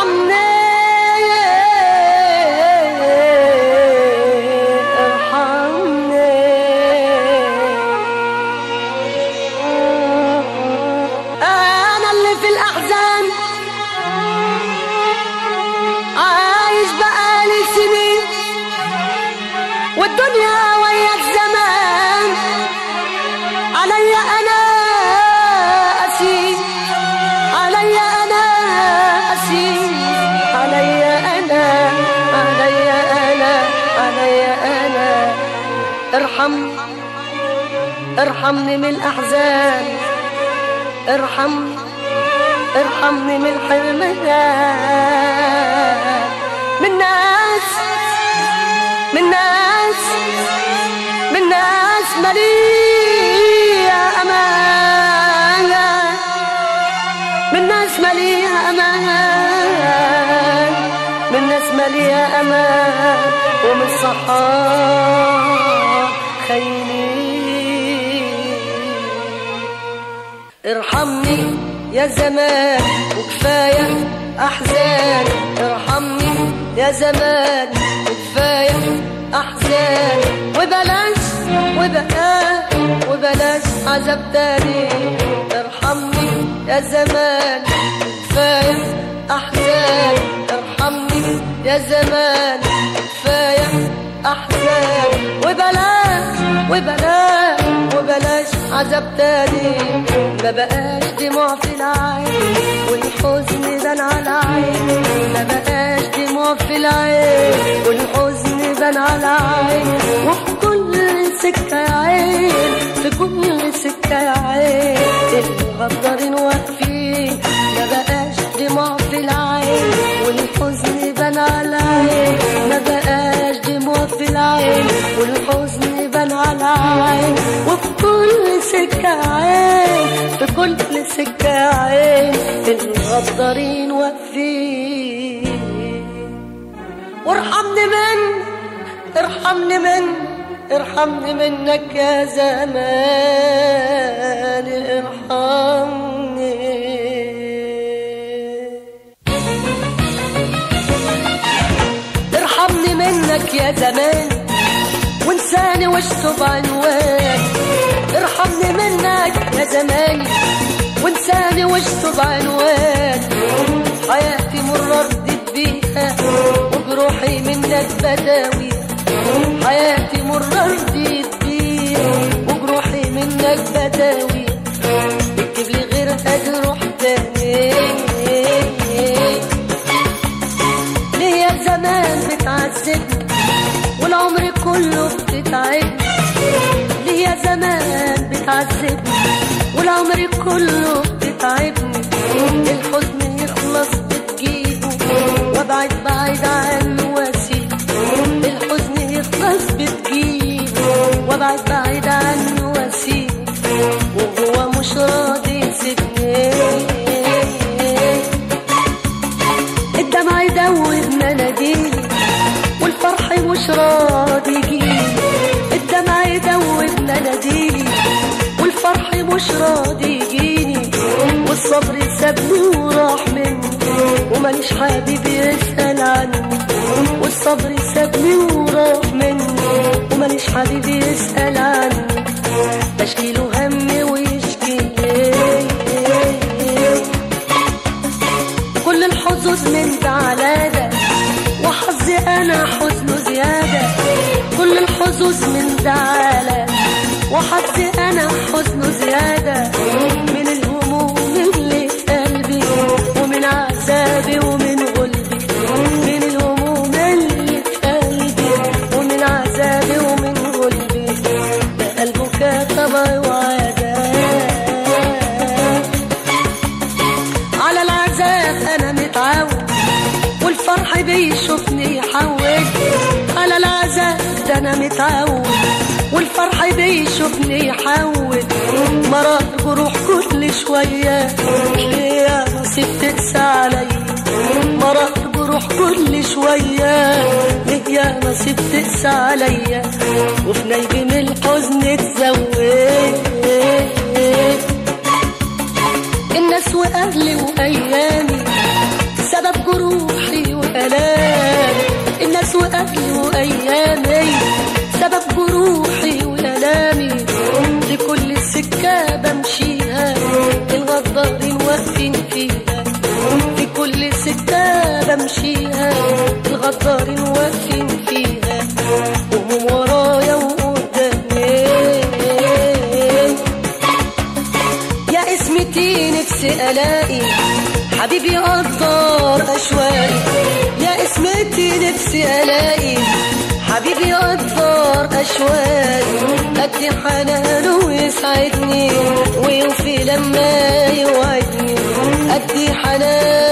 ارحمني ارحمني انا اللي في الاحزان عايش بقالي سنين والدنيا ويا الزمان عليا انا اسير عليا انا اسير عليا انا عليا انا عليا انا ارحمني ارحمني من الاحزان ارحمني ارحمني من الحرمان من ناس من ناس من ناس مليئة أمان من ناس مليئة أمان من ناس مليئة أمان ومن صحاب خاينين ارحمني يا زمان وكفاية أحزان ارحمني يا زمان وكفاية أحزان وبلاش وبقى وبلاش عذاب تاني ارحمني يا زمان كفاية أحزان ارحمني يا زمان كفاية أحزان وبلاش وبلاش وبلاش عذاب تاني ما بقاش دموع في العين والحزن بان على عين ما بقاش دموع في العين والحزن بان على عين وفي كل سكة يا عين في كل سكة يا عين الغدارين واقفين ما بقاش دموع في العين والحزن بان على عين ما بقاش دموع في العين والحزن بان على عين وفي كل سكة عين في كل سكة عين الغدارين واقفين وارحمني من ارحمني من ارحمني منك يا زمان ارحمني ارحمني منك يا زمان وانساني واشطب عنوان ارحمني منك يا زماني وانساني واشطب عنوان حياتي مرة ردت بيها وجروحي منك بداوي حياتي مرة ردت بيها وجروحي منك بداوي تكتب لي غيرها جروح تاني ليه يا زمان بتعذبني والعمر كله بتتعبني ليه يا زمان بتعذبني والعمر كله بتتعبني الحزن يخلص بتجيبه وابعد بعيد عنه واسيبه الحزن يخلص بتجيبه وابعد بعيد عنه واسيبه وهو مش راضي يسيبني الدمع يدوب مناديلي والفرح مش راضي يجيلي الدمع يدوب مناديلي والفرح مش راضي يجيني والصبر سابني وراح مني وماليش حبيب يسأل عني والصبر سابني وراح مني وماليش حبيب يسأل عني بشكيله همي ويشكي لي كل الحظوظ من ده على ده وحظي انا حزنه زياده كل الحظوظ من ده على وحظي انا حزنه زياده من الهموم اللي في قلبي ومن عذابي ومن غلبي من الهموم اللي في قلبي ومن عذابي ومن غلبي ده قلبه كتبه وعذاب على العذاب انا متعود والفرح بيشوفني يحول على العذاب ده انا متعود والفرح بيشوفني يحول مرات جروح كل شوية ليه نصيب تقسى عليا مرات جروح كل شوية ليه يا نصيب تقسى عليا وفي نيجي من الحزن تزود الناس واهلي وايامي سبب جروح أهلي وأيامي سبب جروحي وألامي في كل سكة بمشيها الغدارين واقفين فيها في كل سكة بمشيها الغدارين واقفين فيها وهم ورايا وقدامي يا اسمتي نفسي الاقي حبيبي قدر اشواقي يا اسمتي نفسي الاقي حبيبي قدر اشواقي قد حنانه ويسعدني ويوفي لما يوعدني قد حنانه